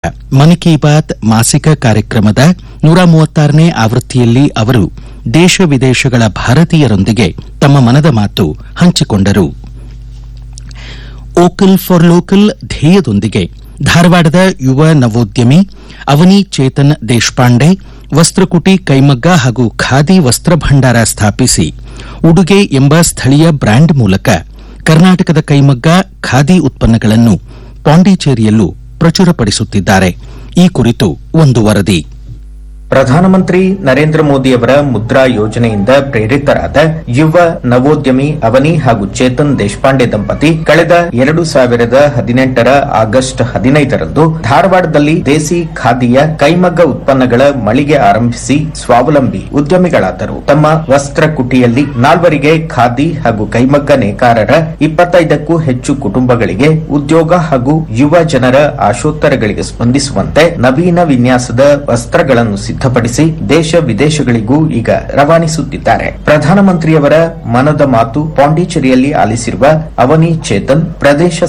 ಮನ್ ಕಿ ಬಾತ್ ಮಾಸಿಕ ಕಾರ್ಯಕ್ರಮದ ನೂರ ಮೂವತ್ತಾರನೇ ಆವೃತ್ತಿಯಲ್ಲಿ ಅವರು ದೇಶ ವಿದೇಶಗಳ ಭಾರತೀಯರೊಂದಿಗೆ ತಮ್ಮ ಮನದ ಮಾತು ಹಂಚಿಕೊಂಡರು ಓಕಲ್ ಫಾರ್ ಲೋಕಲ್ ಧ್ಯೇಯದೊಂದಿಗೆ ಧಾರವಾಡದ ಯುವ ನವೋದ್ಯಮಿ ಅವನಿ ಚೇತನ್ ದೇಶಪಾಂಡೆ ವಸ್ತ್ರಕುಟಿ ಕೈಮಗ್ಗ ಹಾಗೂ ಖಾದಿ ವಸ್ತ್ರ ಭಂಡಾರ ಸ್ಥಾಪಿಸಿ ಉಡುಗೆ ಎಂಬ ಸ್ಥಳೀಯ ಬ್ರ್ಯಾಂಡ್ ಮೂಲಕ ಕರ್ನಾಟಕದ ಕೈಮಗ್ಗ ಖಾದಿ ಉತ್ಪನ್ನಗಳನ್ನು ಪಾಂಡಿಚೇರಿಯಲ್ಲೂ ಪ್ರಚುರಪಡಿಸುತ್ತಿದ್ದಾರೆ ಈ ಕುರಿತು ಒಂದು ವರದಿ ಪ್ರಧಾನಮಂತ್ರಿ ನರೇಂದ್ರ ಮೋದಿಯವರ ಮುದ್ರಾ ಯೋಜನೆಯಿಂದ ಪ್ರೇರಿತರಾದ ಯುವ ನವೋದ್ಯಮಿ ಅವನಿ ಹಾಗೂ ಚೇತನ್ ದೇಶಪಾಂಡೆ ದಂಪತಿ ಕಳೆದ ಎರಡು ಸಾವಿರದ ಹದಿನೆಂಟರ ಆಗಸ್ಟ್ ಹದಿನೈದರಂದು ಧಾರವಾಡದಲ್ಲಿ ದೇಸಿ ಖಾದಿಯ ಕೈಮಗ್ಗ ಉತ್ಪನ್ನಗಳ ಮಳಿಗೆ ಆರಂಭಿಸಿ ಸ್ವಾವಲಂಬಿ ಉದ್ಯಮಿಗಳಾದರು ತಮ್ಮ ವಸ್ತ್ರ ಕುಟಿಯಲ್ಲಿ ನಾಲ್ವರಿಗೆ ಖಾದಿ ಹಾಗೂ ಕೈಮಗ್ಗ ನೇಕಾರರ ಇಪ್ಪತ್ತೈದಕ್ಕೂ ಹೆಚ್ಚು ಕುಟುಂಬಗಳಿಗೆ ಉದ್ಯೋಗ ಹಾಗೂ ಯುವ ಜನರ ಆಶೋತ್ತರಗಳಿಗೆ ಸ್ಪಂದಿಸುವಂತೆ ನವೀನ ವಿನ್ಯಾಸದ ವಸ್ತ್ರಗಳನ್ನು ಸಿದ್ಧಪಡಿಸಿ ದೇಶ ವಿದೇಶಗಳಿಗೂ ಈಗ ರವಾನಿಸುತ್ತಿದ್ದಾರೆ ಪ್ರಧಾನಮಂತ್ರಿಯವರ ಮನದ ಮಾತು ಪಾಂಡಿಚೇರಿಯಲ್ಲಿ ಆಲಿಸಿರುವ ಅವನಿ ಚೇತನ್ ಪ್ರದೇಶ